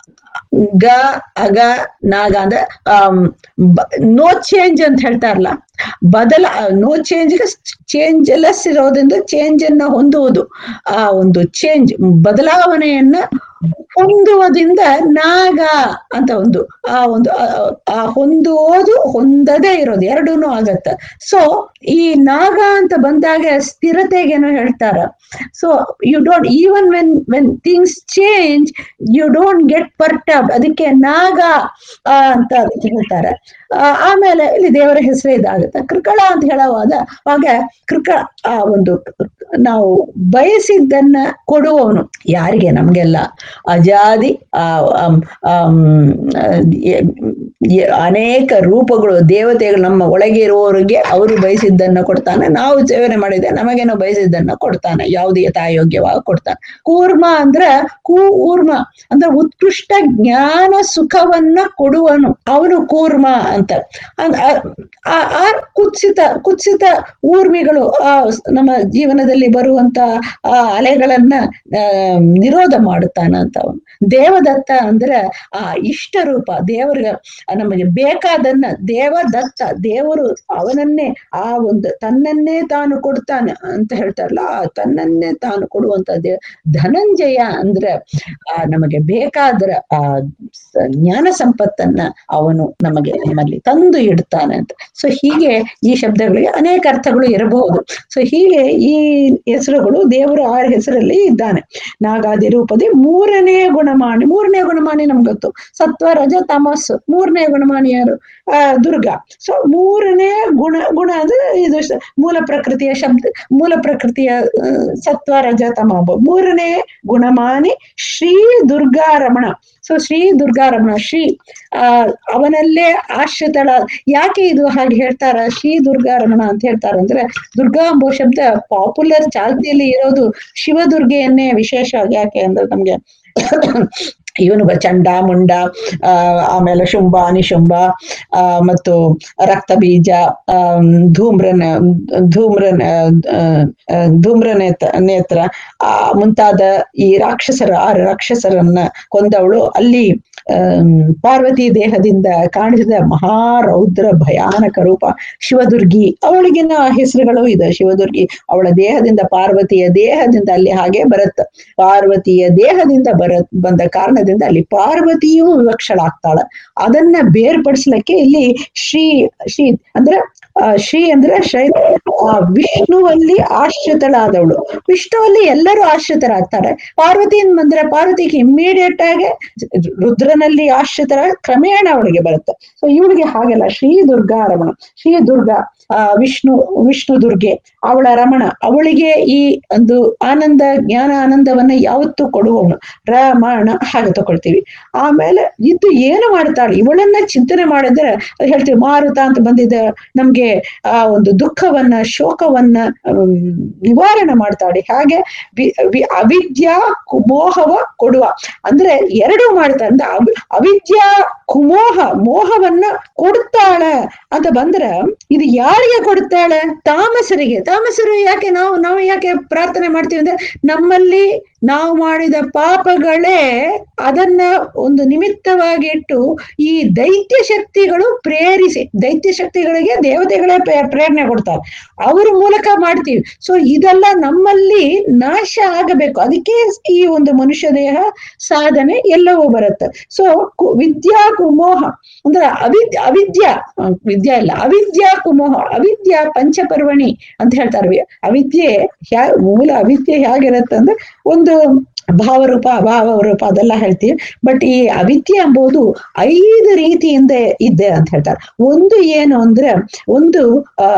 ಗ ಅಗ ನಾಗ ಅಂದ್ರೆ ನೋ ಚೇಂಜ್ ಅಂತ ಹೇಳ್ತಾರಲ್ಲ ಬದಲ ನೋ ಚೇಂಜ್ ಚೇಂಜ್ ಲೆಸ್ ಇರೋದ್ರಿಂದ ಚೇಂಜ್ ಅನ್ನ ಹೊಂದುವುದು ಆ ಒಂದು ಚೇಂಜ್ ಬದಲಾವಣೆಯನ್ನ ಹೊಂದುವುದರಿಂದ ನಾಗ ಅಂತ ಒಂದು ಆ ಒಂದು ಆ- ಆ ಹೊಂದುವುದು ಹೊಂದದೇ ಇರೋದು ಎರಡೂ ಆಗತ್ತ ಸೊ ಈ ನಾಗ ಅಂತ ಬಂದಾಗ ಸ್ಥಿರತೆಗೇನೋ ಹೇಳ್ತಾರ so you don't even when when things change you don't get perturb ಅದಕ್ಕೆ ನಾಗ ಆ, ಅಂತ ಅದಕ್ಕೆ ಹೇಳ್ತಾರೆ ಆ, ಆಮೇಲೆ ಇಲ್ಲಿ ದೇವರ ಹೆಸರೇ ಇದಾಗುತ್ತೆ ಕೃಕಳ ಅಂತ ಹೇಳುವಾಗ ಆಗ ಕೃಕ ಆ ಒಂದು ನಾವು ಬಯಸಿದ್ದನ್ನ ಕೊಡುವವನು ಯಾರಿಗೆ ನಮ್ಗೆಲ್ಲ ಅಜಾದಿ ಆ ಆಮ್, ಆಮ್, ಎ- ಎ- ಅನೇಕ ರೂಪಗಳು ದೇವತೆಗಳು ನಮ್ಮ ಒಳಗೆ ಇರುವವರಿಗೆ ಅವರು ಬಯಸಿದ್ದನ್ನ ಕೊಡ್ತಾನೆ ನಾವು ಸೇವನೆ ಮಾಡಿದೆ ನಮಗೇನೋ ಬಯಸಿದ್ದನ್ನ ಕೊಡ್ತಾನೆ ಯಾವುದೇ ಯಥಾಯೋಗ್ಯವಾಗಿ ಕೊಡ್ತಾನೆ ಕೂರ್ಮ ಅಂದ್ರೆ ಕೂ ಊರ್ಮ ಅಂದ್ರೆ ಉತ್ಕೃಷ್ಟ ಜ್ಞಾನ ಸುಖವನ್ನ ಕೊಡುವನು ಅವನು ಕೂರ್ಮ ಅಂತ ಅದ್- ಆ- ಆ- ಆ ಕುತ್ಸಿತ ಕುತ್ಸಿತ ಊರ್ಮಿಗಳು ಆ ನಮ್ಮ ಜೀವನದಲ್ಲಿ ಸಮುದ್ರದಲ್ಲಿ ಬರುವಂತ ಆ ಅಲೆಗಳನ್ನ ಆ ನಿರೋಧ ಮಾಡುತ್ತಾನ ಅಂತ ಅವನು ದೇವದತ್ತ ಅಂದ್ರೆ ಆ ಇಷ್ಟ ರೂಪ ದೇವರ ನಮಗೆ ಬೇಕಾದನ್ನ ದೇವದತ್ತ ದೇವರು ಅವನನ್ನೇ ಆ ಒಂದು ತನ್ನನ್ನೇ ತಾನು ಕೊಡ್ತಾನೆ ಅಂತ ಹೇಳ್ತಾರಲ್ಲ ಆ ತನ್ನನ್ನೇ ತಾನು ಕೊಡುವಂತ ದೇ ಧನಂಜಯ ಅಂದ್ರೆ ಆ ನಮಗೆ ಬೇಕಾದ್ರ ಆ ಸ- ಜ್ಞಾನ ಸಂಪತ್ತನ್ನ ಅವನು ನಮಗೆ ನಮ್ಮಲ್ಲಿ ತಂದು ಇಡ್ತಾನೆ ಅಂತ ಸೊ ಹೀಗೆ ಈ ಶಬ್ದಗಳಿಗೆ ಅನೇಕ ಅರ್ಥಗಳು ಇರಬಹುದು ಸೊ ಹೀಗೆ ಈ ಹೆಸರುಗಳು ದೇವರು ಆರು ಹೆಸರಲ್ಲಿ ಇದ್ದಾನೆ ನಾಗಾದಿ ರೂಪದಿ ಮೂರನೇ ಗುಣಮಾಣಿ ಮೂರನೇ ಗುಣಮಾಣಿ ನಮ್ಗೆ ಗೊತ್ತು ಸತ್ವ ರಜ ತಮಸ್ಸು ಮೂರನೇ ಗುಣಮಾಣಿ ಯಾರು ಆ ದುರ್ಗಾ ಸೊ ಮೂರನೇ ಗುಣ ಗುಣ ಅಂದ್ರೆ ಇದು ಶ- ಮೂಲ ಪ್ರಕೃತಿಯ ಶಬ್ದ ಮೂಲ ಪ್ರಕೃತಿಯ ಆ, ಸತ್ವ ರಜ ತಮ ಮೂರನೇ ಗುಣಮಾನಿ ಶ್ರೀ ದುರ್ಗಾರಮಣ ಸೊ ಶ್ರೀ ದುರ್ಗಾರಮಣ ಶ್ರೀ ಆ ಅವನಲ್ಲೇ ಆಶ್ರಿತಳ ಯಾಕೆ ಇದು ಹಾಗೆ ಹೇಳ್ತಾರ ಶ್ರೀ ದುರ್ಗಾರಮಣ ಅಂತ ಹೇಳ್ತಾರ ಅಂದ್ರೆ ದುರ್ಗಾ ಎಂಬ ಶಬ್ದ ಪಾಪ್ಯುಲರ್ ಚಾಲ್ತಿಯಲ್ಲಿ ಇರೋದು ಶಿವದುರ್ಗೆಯನ್ನೇ ವಿಶೇಷವಾಗಿ ಯಾಕೆ ಅಂದ್ರೆ ನಮ್ಗೆ ಇವನು ಬ- ಚಂಡ ಮುಂಡ ಆ ಆಮೇಲೆ ಶುಂಭ ನಿಶುಂಭ ಆ ಮತ್ತು ರಕ್ತ ಬೀಜ ಆಮ್, ಧೂಮ್ರನ ಧೂಮ್ರನ ಆ, ಆ, ಧೂಮ್ರ ನೇತ್ರ ನೇತ್ರ ಆ ಮುಂತಾದ ಈ ರಾಕ್ಷಸರ ಆರು ರಾಕ್ಷಸರನ್ನ ಕೊಂದವಳು ಅಲ್ಲಿ ಆಮ್, ಪಾರ್ವತಿ ದೇಹದಿಂದ ಕಾಣಿಸಿದ ಮಹಾರೌದ್ರ ಭಯಾನಕ ರೂಪ ಶಿವದುರ್ಗಿ ಅವಳಿಗಿನ ಹೆಸರುಗಳು ಇದೆ ಶಿವದುರ್ಗಿ ಅವಳ ದೇಹದಿಂದ ಪಾರ್ವತಿಯ ದೇಹದಿಂದ ಅಲ್ಲಿ ಹಾಗೆ ಬರುತ್ತೆ ಪಾರ್ವತಿಯ ದೇಹದಿಂದ ಬರ ಬಂದ ಕಾರಣದಿಂದ ಅಲ್ಲಿ ಪಾರ್ವತಿಯೂ ವಿವಕ್ಷಳಾಗ್ತಾಳ ಅದನ್ನ ಬೇರ್ಪಡಿಸ್ಲಿಕ್ಕೆ ಇಲ್ಲಿ ಶ್ರೀ ಶ್ರೀ ಅಂದ್ರೆ ಆ, ಶ್ರೀ ಅಂದ್ರೆ ಶೈ ಆ, ವಿಷ್ಣುವಲ್ಲಿ ಆಶ್ರಿತಳಾದವಳು ವಿಷ್ಣುವಲ್ಲಿ ಎಲ್ಲರೂ ಆಶ್ರಿತರಾಗ್ತಾರೆ ಪಾರ್ವತಿ ಬಂದ್ರೆ ಪಾರ್ವತಿಗೆ ಇಮ್ಮಿಡಿಯೇಟ್ ಆಗಿ ರುದ್ರನಲ್ಲಿ ಆಶ್ರಿತರ ಕ್ರಮೇಣ ಅವಳಿಗೆ ಬರುತ್ತೆ ಸೊ ಇವಳಿಗೆ ಹಾಗೆಲ್ಲ ಶ್ರೀ ದುರ್ಗಾ ರಮಣ ಶ್ರೀ ದುರ್ಗಾ ಆ ವಿಷ್ಣು ವಿಷ್ಣು ದುರ್ಗೆ ಅವಳ ರಮಣ ಅವಳಿಗೆ ಈ ಒಂದು ಆನಂದ ಜ್ಞಾನ ಆನಂದವನ್ನ ಯಾವತ್ತೂ ಕೊಡುವವನು ರಮಣ ಹಾಗೆ ತಗೊಳ್ತೀವಿ ಆಮೇಲೆ ಇದು ಏನು ಮಾಡ್ತಾಳೆ ಇವಳನ್ನ ಚಿಂತನೆ ಮಾಡಿದ್ರೆ ಅದು ಹೇಳ್ತೀವಿ ಮಾರುತ ಅಂತ ಬಂದಿದೆ ನಮ್ಗೆ ಆ ಒಂದು ದುಃಖವನ್ನ ಶೋಕವನ್ನ ಹ್ಮ್, ನಿವಾರಣೆ ಮಾಡ್ತಾಳೆ ಹಾಗೆ ವಿ- ವಿ- ಅವಿದ್ಯಾ ಕುಮೋಹವ ಕೊಡುವ ಅಂದ್ರೆ ಎರಡು ಮಾಡ್ತಾಳೆ ಅಂದ್ರೆ ಅವಿ- ಅವಿದ್ಯಾ ಕುಮೋಹ ಮೋಹವನ್ನ ಕೊಡ್ತಾಳೆ ಅಂತ ಬಂದ್ರೆ ಇದು ಯಾರಿಗೆ ಕೊಡ್ತಾಳೆ ತಾಮಸರಿಗೆ ತಾಮಸರು ಯಾಕೆ ನಾವು ನಾವು ಯಾಕೆ ಪ್ರಾರ್ಥನೆ ಮಾಡ್ತೀವಿ ಅಂದ್ರೆ ನಮ್ಮಲ್ಲಿ ನಾವು ಮಾಡಿದ ಪಾಪಗಳೇ ಅದನ್ನ ಒಂದು ನಿಮಿತ್ತವಾಗಿ ಇಟ್ಟು ಈ ದೈತ್ಯ ಶಕ್ತಿಗಳು ಪ್ರೇರಿಸಿ ದೈತ್ಯ ಶಕ್ತಿಗಳಿಗೆ ದೇವತೆಗಳೇ ಪ್ರೇ- ಪ್ರೇರಣೆ ಕೊಡ್ತಾರೆ ಅವ್ರ ಮೂಲಕ ಮಾಡ್ತೀವಿ ಸೊ ಇದೆಲ್ಲ ನಮ್ಮಲ್ಲಿ ನಾಶ ಆಗಬೇಕು ಅದಕ್ಕೆ ಈ ಒಂದು ಮನುಷ್ಯ ದೇಹ ಸಾಧನೆ ಎಲ್ಲವೂ ಬರುತ್ತೆ ಸೊ ವಿದ್ಯಾ ಕುಮೋಹ ಅಂದ್ರೆ ಅವಿದ್ಯ ಅವಿದ್ಯಾ ಆ, ವಿದ್ಯಾ ಇಲ್ಲ ಅವಿದ್ಯಾ ಕುಮೋಹ ಅವಿದ್ಯಾ ಪಂಚಪರ್ವಣಿ ಅಂತ ಹೇಳ್ತಾರೆ ಅವಿದ್ಯೆ ಹ್ಯಾ ಮೂಲ ಅವಿದ್ಯೆ ಹೇಗಿರುತ್ತೆ ಅಂದ್ರೆ ಒಂದು ಭಾವರೂಪ ಅಭಾವ ರೂಪ ಅದೆಲ್ಲ ಹೇಳ್ತೀವಿ ಬಟ್ ಈ ಅವಿದ್ಯೆ ಎಂಬುದು ಐದು ರೀತಿಯಿಂದ ಇದೆ ಅಂತ ಹೇಳ್ತಾರೆ ಒಂದು ಏನು ಅಂದ್ರೆ ಒಂದು ಆ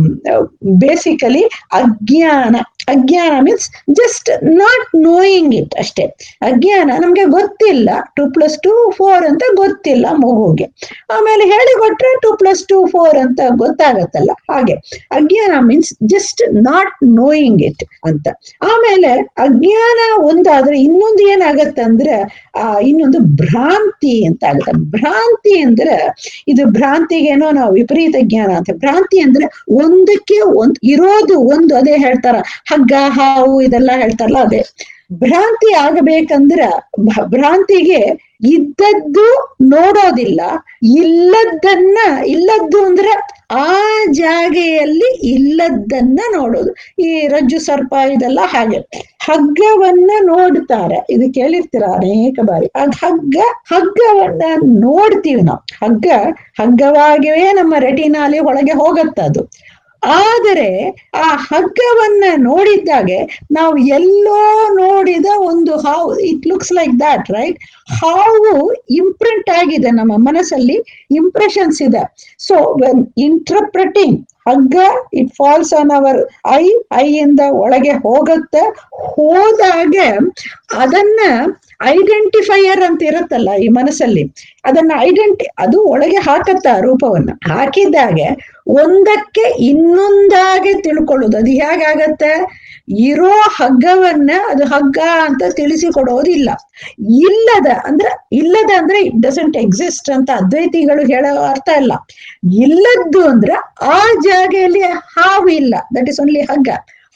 ಬೇಸಿಕಲಿ ಅಜ್ಞಾನ ಅಜ್ಞಾನ means just not knowing it ಅಷ್ಟೇ ಅಜ್ಞಾನ ನಮ್ಗೆ ಗೊತ್ತಿಲ್ಲ ಟೂ ಪ್ಲಸ್ ಟೂ ಫೋರ್ ಅಂತ ಗೊತ್ತಿಲ್ಲ ಮಗುಗೆ ಆಮೇಲೆ ಹೇಳಿಕೊಟ್ರೆ ಟೂ ಪ್ಲಸ್ ಟೂ ಫೋರ್ ಅಂತ ಗೊತ್ತಾಗತ್ತಲ್ಲ ಹಾಗೆ ಅಜ್ಞಾನ means just not knowing it ಅಂತ ಆಮೇಲೆ ಅಜ್ಞಾನ ಒಂದಾದ್ರೆ ಇನ್ನೊಂದು ಏನಾಗತ್ತೆ ಅಂದ್ರೆ ಆ ಇನ್ನೊಂದು ಭ್ರಾಂತಿ ಅಂತ ಆಗುತ್ತೆ ಭ್ರಾಂತಿ ಅಂದ್ರೆ ಇದು ಭ್ರಾಂತಿಗೇನೋ ನಾವು ವಿಪರೀತ ಜ್ಞಾನ ಅಂತ ಭ್ರಾಂತಿ ಅಂದ್ರೆ ಒಂದಕ್ಕೆ ಒಂದ್ ಇರೋದು ಒಂದು ಅದೇ ಹೇಳ್ತಾರ ಹಗ್ಗ ಹಾವು ಇದೆಲ್ಲ ಹೇಳ್ತಾರಲ್ಲ ಅದೇ ಭ್ರಾಂತಿ ಆಗಬೇಕಂದ್ರ ಭ- ಭ್ರಾಂತಿಗೆ ಇದ್ದದ್ದು ನೋಡೋದಿಲ್ಲ ಇಲ್ಲದ್ದನ್ನ ಇಲ್ಲದ್ದು ಅಂದ್ರೆ ಆ ಜಾಗೆಯಲ್ಲಿ ಇಲ್ಲದ್ದನ್ನ ನೋಡೋದು ಈ ರಜ್ಜು ಸರ್ಪ ಇದೆಲ್ಲ ಹಾಗೆ ಹಗ್ಗವನ್ನ ನೋಡ್ತಾರೆ ಇದು ಕೇಳಿರ್ತೀರ ಅನೇಕ ಬಾರಿ ಅದ್ ಹಗ್ಗ ಹಗ್ಗವನ್ನ ನೋಡ್ತೀವಿ ನಾವು ಹಗ್ಗ ಹಗ್ಗವಾಗಿಯೇ ನಮ್ಮ ರೆಟಿನಾಲಿ ಒಳಗೆ ಹೋಗತ್ತದು ಆದರೆ ಆ ಹಗ್ಗವನ್ನ ನೋಡಿದ್ದಾಗೆ ನಾವು ಎಲ್ಲೋ ನೋಡಿದ ಒಂದು ಹಾವು it looks like that right ಹಾವು ಇಂಪ್ರಿಂಟ್ ಆಗಿದೆ ನಮ್ಮ ಮನಸ್ಸಲ್ಲಿ ಇಂಪ್ರೆಷನ್ಸ್ ಇದೆ ಸೊ ವೆನ್ ಇಂಟರ್ಪ್ರೆಟಿಂಗ್ ಹಗ್ಗ it falls on our eye ಐಯಿಂದ ಒಳಗೆ ಹೋಗುತ್ತೆ ಹೋದಾಗ ಅದನ್ನ ಐಡೆಂಟಿಫೈಯರ್ ಅಂತ ಇರುತ್ತಲ್ಲ ಈ ಮನಸ್ಸಲ್ಲಿ ಅದನ್ನ ಐಡೆಂಟಿ ಅದು ಒಳಗೆ ಹಾಕತ್ತ ರೂಪವನ್ನ ಹಾಕಿದ್ದಾಗೆ ಒಂದಕ್ಕೆ ಇನ್ನೊಂದಾಗೆ ತಿಳ್ಕೊಳ್ಳೋದು ಅದು ಹೇಗಾಗತ್ತೆ ಇರೋ ಹಗ್ಗವನ್ನ ಅದು ಹಗ್ಗ ಅಂತ ತಿಳಿಸಿಕೊಡೋದಿಲ್ಲ ಇಲ್ಲದ ಅಂದ್ರೆ ಇಲ್ಲದ ಅಂದ್ರೆ ಇಟ್ ಡಸಂಟ್ ಎಕ್ಸಿಸ್ಟ್ ಅಂತ ಅದ್ವೈತಿಗಳು ಹೇಳೋ ಅರ್ಥ ಇಲ್ಲ ಇಲ್ಲದ್ದು ಅಂದ್ರೆ ಆ ಜಾಗೆಯಲ್ಲಿ ಹಾವು ಇಲ್ಲ ದಟ್ ಇಸ್ ಓನ್ಲಿ ಹಗ್ಗ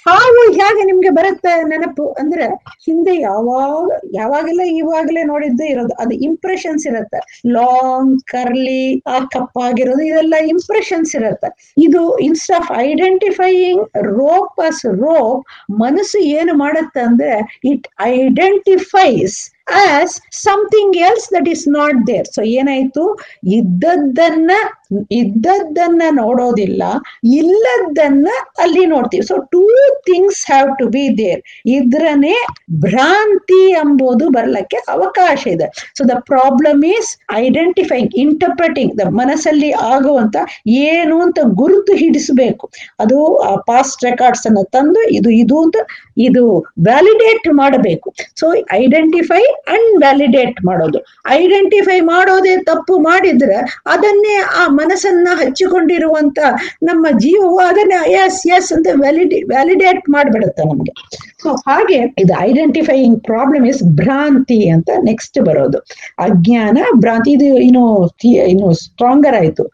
ಹಾವು ಹೇಗೆ ನಿಮ್ಗೆ ಬರುತ್ತೆ ನೆನಪು ಅಂದ್ರೆ ಹಿಂದೆ ಯಾವಾಗ ಯಾವಾಗೆಲ್ಲ ಇವಾಗಲೇ ನೋಡಿದ್ದೇ ಇರೋದು ಅದು ಇಂಪ್ರೆಷನ್ಸ್ ಇರುತ್ತೆ ಲಾಂಗ್ ಕರ್ಲಿ ಆ ಕಪ್ಪಾಗಿರೋದು ಇದೆಲ್ಲ ಇಂಪ್ರೆಷನ್ಸ್ ಇರುತ್ತೆ ಇದು instead of identifying rope as rope ಮನಸ್ಸು ಏನು ಮಾಡುತ್ತೆ ಅಂದ್ರೆ it identifies as something else that is not there so ಏನಾಯ್ತು ಇದ್ದದ್ದನ್ನ ಇದ್ದದ್ದನ್ನ ನೋಡೋದಿಲ್ಲ ಇಲ್ಲದನ್ನ ಅಲ್ಲಿ ನೋಡ್ತೀವಿ so two things have to be there ಇದ್ರನೇ ಭ್ರಾಂತಿ ಎಂಬುದು ಬರ್ಲಕ್ಕೆ ಅವಕಾಶ ಇದೆ so the problem is identifying interpreting the ಮನಸ್ಸಲ್ಲಿ ಆಗುವಂತ ಏನು ಅಂತ ಗುರುತು ಹಿಡಿಸಬೇಕು ಅದು ಪಾಸ್ಟ್ ರೆಕಾರ್ಡ್ಸ್ ಅನ್ನ ತಂದು ಇದು ಇದು ಅಂತ ಇದು ವ್ಯಾಲಿಡೇಟ್ ಮಾಡಬೇಕು ಸೊ ಐಡೆಂಟಿಫೈ ಅಂಡ್ ವ್ಯಾಲಿಡೇಟ್ ಮಾಡೋದು ಐಡೆಂಟಿಫೈ ಮಾಡೋದೇ ತಪ್ಪು ಮಾಡಿದ್ರೆ ಅದನ್ನೇ ಆ ಮನಸ್ಸನ್ನ ಹಚ್ಚಿಕೊಂಡಿರುವಂತ ನಮ್ಮ ಜೀವವು ಅದನ್ನ ಎಸ್ ಎಸ್ ಅಂತ ವ್ಯಾಲಿಡಿ ವ್ಯಾಲಿಡೇಟ್ ಮಾಡ್ಬಿಡುತ್ತೆ ನಮ್ಗೆ ಸೊ ಹಾಗೆ ಇದು ಐಡೆಂಟಿಫೈಯಿಂಗ್ ಪ್ರಾಬ್ಲಮ್ ಇಸ್ ಭ್ರಾಂತಿ ಅಂತ ನೆಕ್ಸ್ಟ್ ಬರೋದು ಅಜ್ಞಾನ ಭ್ರಾಂತಿ ಇದು ಇನ್ನು ಇನ್ನು ಸ್ಟ್ರಾಂಗರ್ ಆಯ್ತು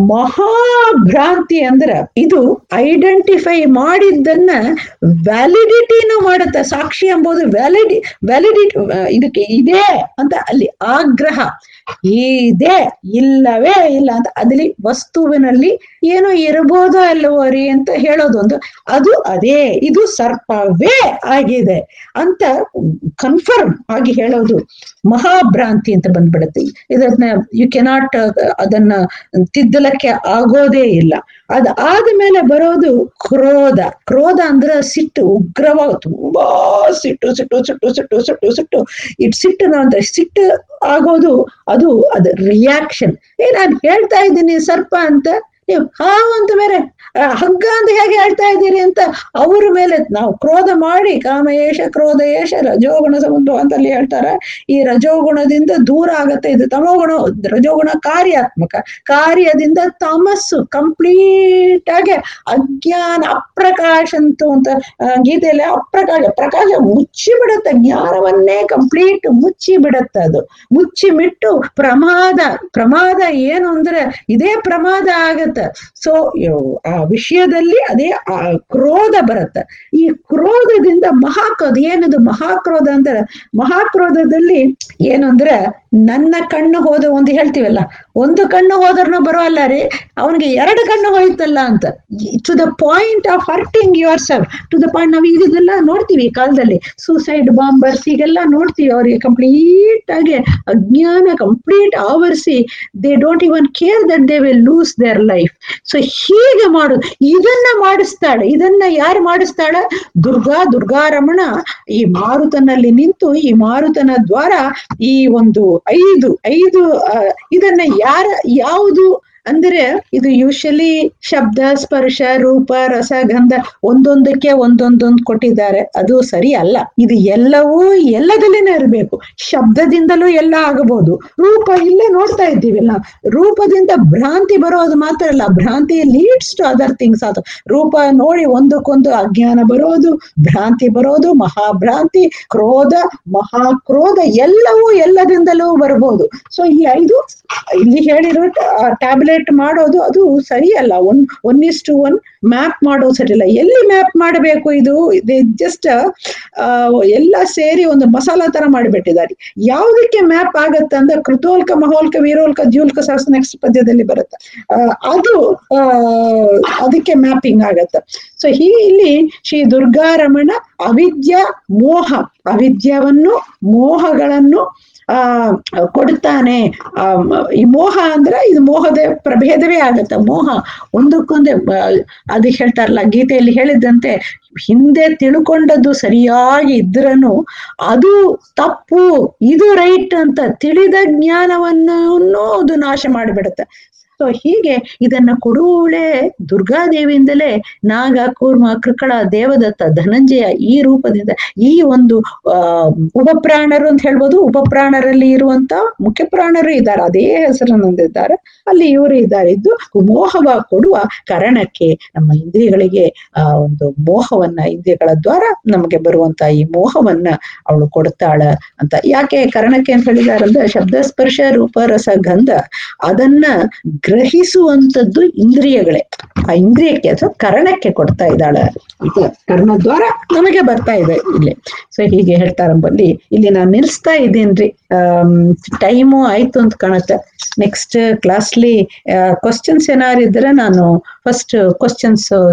ಮಹಾಭ್ರಾಂತಿ ಅಂದ್ರ ಇದು ಐಡೆಂಟಿಫೈ ಮಾಡಿದ್ದನ್ನ ವ್ಯಾಲಿಡಿಟಿನೂ ಮಾಡುತ್ತೆ ಸಾಕ್ಷಿ ಎಂಬುದು ವ್ಯಾಲಿಡಿ ವ್ಯಾಲಿಡಿಟಿ ಇದಕ್ಕೆ ಇದೆ ಅಂತ ಅಲ್ಲಿ ಆಗ್ರಹ ಇದೆ ಇಲ್ಲವೇ ಇಲ್ಲ ಅಂತ ಅದಲ್ಲಿ ವಸ್ತುವಿನಲ್ಲಿ ಏನೋ ಇರಬಹುದೋ ಅಲ್ಲವೋ ರೀ ಅಂತ ಹೇಳೋದೊಂದು ಅದು ಅದೇ ಇದು ಸರ್ಪವೇ ಆಗಿದೆ ಅಂತ ಕನ್ಫರ್ಮ್ ಆಗಿ ಹೇಳೋದು ಮಹಾಭ್ರಾಂತಿ ಅಂತ ಬಂದ್ಬಿಡುತ್ತೆ ಇದನ್ನ ಯು ಕೆನಾಟ್ ಅದನ್ನ ತಿದ್ದಲಕ್ಕೆ ಆಗೋದೇ ಇಲ್ಲ ಅದ ಆದ್ಮೇಲೆ ಬರೋದು ಕ್ರೋಧ ಕ್ರೋಧ ಅಂದ್ರೆ ಸಿಟ್ಟು ಉಗ್ರವಾಗ ತುಂಬಾ ಸಿಟ್ಟು ಸಿಟ್ಟು ಸಿಟ್ಟು ಸಿಟ್ಟು ಸಿಟ್ಟು ಸಿಟ್ಟು ಇಟ್ ಸಿಟ್ಟು ಅಂತ ಸಿಟ್ಟು ಆಗೋದು ಅದು ಅದು ರಿಯಾಕ್ಷನ್ ಏ ನಾನು ಹೇಳ್ತಾ ಇದ್ದೀನಿ ಸರ್ಪ ಅಂತ ನೀವು ಹಾವು ಅಂತ ಬೇರೆ ಹಗ್ಗ ಅಂತ ಹೇಗೆ ಹೇಳ್ತಾ ಇದ್ದೀರಿ ಅಂತ ಅವ್ರ ಮೇಲೆ ನಾವು ಕ್ರೋಧ ಮಾಡಿ ಕಾಮಯೇಶ ಕ್ರೋಧ ಏಷ ರಜೋಗುಣ ಸಮುದ್ರ ಅಂತ ಅಲ್ಲಿ ಹೇಳ್ತಾರೆ ಈ ರಜೋಗುಣದಿಂದ ದೂರ ಆಗತ್ತೆ ಇದು ತಮೋಗುಣ ರಜೋಗುಣ ಕಾರ್ಯಾತ್ಮಕ ಕಾರ್ಯದಿಂದ ತಮಸ್ಸು ಕಂಪ್ಲೀಟ್ ಆಗಿ ಅಜ್ಞಾನ ಅಪ್ರಕಾಶ ಅಂತು ಅಂತ ಗೀತೆಯಲ್ಲಿ ಅಪ್ರಕಾಶ ಪ್ರಕಾಶ ಮುಚ್ಚಿ ಬಿಡುತ್ತೆ ಜ್ಞಾನವನ್ನೇ ಕಂಪ್ಲೀಟ್ ಮುಚ್ಚಿ ಬಿಡುತ್ತೆ ಅದು ಮುಚ್ಚಿ ಬಿಟ್ಟು ಪ್ರಮಾದ ಪ್ರಮಾದ ಏನು ಅಂದ್ರೆ ಇದೇ ಪ್ರಮಾದ ಆಗತ್ತೆ ಸೊ ಆ ವಿಷಯದಲ್ಲಿ ಅದೇ ಆ ಕ್ರೋಧ ಬರುತ್ತೆ ಈ ಕ್ರೋಧದಿಂದ ಮಹಾಕ್ರೋಧ ಏನದು ಮಹಾಕ್ರೋಧ ಅಂದ್ರೆ ಮಹಾಕ್ರೋಧದಲ್ಲಿ ಏನು ಅಂದ್ರೆ ನನ್ನ ಕಣ್ಣು ಹೋದ ಒಂದು ಹೇಳ್ತೀವಲ್ಲ ಒಂದು ಕಣ್ಣು ಹೋದ್ರೂ ಬರೋಲ್ಲ ರೀ ಅವನಿಗೆ ಎರಡು ಕಣ್ಣು ಹೋಯ್ತಲ್ಲ ಅಂತ to the point of hurting yourself to the point ನಾವು ಇದೆಲ್ಲ ನೋಡ್ತೀವಿ ಈ ಕಾಲದಲ್ಲಿ ಸೂಸೈಡ್ ಬಾಂಬರ್ಸ್ ಈಗೆಲ್ಲ ನೋಡ್ತೀವಿ ಅವರಿಗೆ ಕಂಪ್ಲೀಟ್ ಆಗಿ ಅಜ್ಞಾನ ಕಂಪ್ಲೀಟ್ ಆವರಿಸಿ they don't even care that they will lose their life so ಹೀಗೆ ಮಾಡುದು ಇದನ್ನ ಮಾಡಿಸ್ತಾಳೆ ಇದನ್ನ ಯಾರು ಮಾಡಿಸ್ತಾಳೆ ದುರ್ಗಾ ದುರ್ಗಾರಮಣ ಈ ಮಾರುತನಲ್ಲಿ ನಿಂತು ಈ ಮಾರುತನ ದ್ವಾರ ಈ ಒಂದು ಐದು ಐದು ಇದನ್ನ ಯಾರ ಯಾವುದು ಅಂದ್ರೆ ಇದು ಯೂಶಲಿ ಶಬ್ದ ಸ್ಪರ್ಶ ರೂಪ ರಸ ಗಂಧ ಒಂದೊಂದಕ್ಕೆ ಒಂದೊಂದೊಂದು ಕೊಟ್ಟಿದ್ದಾರೆ ಅದು ಸರಿ ಅಲ್ಲ ಇದು ಎಲ್ಲವೂ ಎಲ್ಲದಲ್ಲೇನೆ ಇರಬೇಕು ಶಬ್ದದಿಂದಲೂ ಎಲ್ಲ ಆಗಬಹುದು ರೂಪ ಇಲ್ಲೇ ನೋಡ್ತಾ ಇದ್ದೀವಿಲ್ಲ ರೂಪದಿಂದ ಭ್ರಾಂತಿ ಬರೋದು ಮಾತ್ರ ಅಲ್ಲ ಭ್ರಾಂತಿ ಲೀಡ್ಸ್ ಟು ಅದರ್ ಥಿಂಗ್ಸ್ ಅದು ರೂಪ ನೋಡಿ ಒಂದಕ್ಕೊಂದು ಅಜ್ಞಾನ ಬರೋದು ಭ್ರಾಂತಿ ಬರೋದು ಮಹಾಭ್ರಾಂತಿ ಕ್ರೋಧ ಮಹಾಕ್ರೋಧ ಎಲ್ಲವೂ ಎಲ್ಲದಿಂದಲೂ ಬರ್ಬೋದು ಸೊ ಈ ಐದು ಇಲ್ಲಿ ಹೇಳಿರೋ ಟ್ಯಾಬ್ಲೆಟ್ ಮಾಡೋದು ಅದು ಸರಿಯಲ್ಲ one one is to one map ಮಾಡೋದು ಸರಿಯಲ್ಲ ಎಲ್ಲಿ ಮ್ಯಾಪ್ ಮಾಡಬೇಕು ಇದು ಜಸ್ಟ್ ಎಲ್ಲ ಸೇರಿ ಒಂದು ಮಸಾಲ ತರ ಮಾಡಿಬಿಟ್ಟಿದ್ದಾರೆ ಯಾವುದಕ್ಕೆ ಮ್ಯಾಪ್ ಆಗತ್ತೆ ಅಂದ್ರೆ ಕೃತೋಲ್ಕ ಮಹೋಲ್ಕ ವೀರೋಲ್ಕ ಜ್ಯೂಲ್ಕ ಶಾಸ್ತ್ರ ನೆಕ್ಸ್ಟ್ ಪದ್ಯದಲ್ಲಿ ಬರುತ್ತೆ ಅದು ಅದಕ್ಕೆ ಮ್ಯಾಪಿಂಗ್ ಆಗತ್ತೆ ಸೊ ಹೀ ಇಲ್ಲಿ ಶ್ರೀ ದುರ್ಗಾರಮಣ ಅವಿದ್ಯ ಮೋಹ ಅವಿದ್ಯವನ್ನು ಮೋಹಗಳನ್ನು ಆ ಕೊಡ್ತಾನೆ ಆ ಈ ಮೋಹ ಅಂದ್ರೆ ಇದು ಮೋಹದ ಪ್ರಭೇದವೇ ಆಗತ್ತೆ ಮೋಹ ಒಂದಕ್ಕೊಂದೇ ಅದು ಹೇಳ್ತಾರಲ್ಲ ಗೀತೆಯಲ್ಲಿ ಹೇಳಿದಂತೆ ಹಿಂದೆ ತಿಳ್ಕೊಂಡದ್ದು ಸರಿಯಾಗಿ ಇದ್ರನು ಅದು ತಪ್ಪು ಇದು ರೈಟ್ ಅಂತ ತಿಳಿದ ಜ್ಞಾನವನ್ನು ಅದು ನಾಶ ಮಾಡಿಬಿಡುತ್ತೆ ಸೊ ಹೀಗೆ ಇದನ್ನ ಕೊಡುವಳೆ ದುರ್ಗಾದೇವಿಯಿಂದಲೇ ನಾಗ ಕೂರ್ಮ ಕೃಕಳ ದೇವದತ್ತ ಧನಂಜಯ ಈ ರೂಪದಿಂದ ಈ ಒಂದು ಆ ಉಪಪ್ರಾಣರು ಅಂತ ಹೇಳ್ಬೋದು ಉಪಪ್ರಾಣರಲ್ಲಿ ಇರುವಂತ ಮುಖ್ಯ ಪ್ರಾಣರು ಇದ್ದಾರೆ ಅದೇ ಹೆಸರನ್ನೊಂದಿದ್ದಾರೆ ಅಲ್ಲಿ ಇವರು ಇದ್ದಾರೆ ಇದ್ದು ಮೋಹವ ಕೊಡುವ ಕಾರಣಕ್ಕೆ ನಮ್ಮ ಇಂದ್ರಿಯಗಳಿಗೆ ಆ ಒಂದು ಮೋಹವನ್ನ ಇಂದ್ರಿಯಗಳ ದ್ವಾರ ನಮಗೆ ಬರುವಂತ ಈ ಮೋಹವನ್ನ ಅವಳು ಕೊಡ್ತಾಳ ಅಂತ ಯಾಕೆ ಕಾರಣಕ್ಕೆ ಅಂತ ಹೇಳಿದಾರಂದ್ರೆ ಶಬ್ದ ಸ್ಪರ್ಶ ರೂಪ ರಸ ಗಂಧ ಅದನ್ನ ಗ್ರಹಿಸುವಂಥದ್ದು ಇಂದ್ರಿಯಗಳೇ ಆ ಇಂದ್ರಿಯಕ್ಕೆ ಅಥವಾ ಕರ್ಣಕ್ಕೆ ಕೊಡ್ತಾ ಇದ್ದಾಳೆ ಅಂತ ಕರ್ಣದ್ವಾರ ನಮಗೆ ಬರ್ತಾ ಇದೆ ಇಲ್ಲಿ ಸೊ ಹೀಗೆ ಹೇಳ್ತಾರಂಬಲ್ಲಿ ಇಲ್ಲಿ ನಾನು ನಿಲ್ಲಿಸ್ತಾ ಇದ್ದೀನ್ರಿ ಟೈಮು ಆಯ್ತು ಅಂತ ಕಾಣುತ್ತೆ ನೆಕ್ಸ್ಟ್ ಕ್ಲಾಸ್ಲಿ ಕ್ವಶನ್ಸ್ ಏನಾರು ಇದ್ರೆ ನಾನು ಫಸ್ಟ್ ಕ್ವಶನ್ಸ್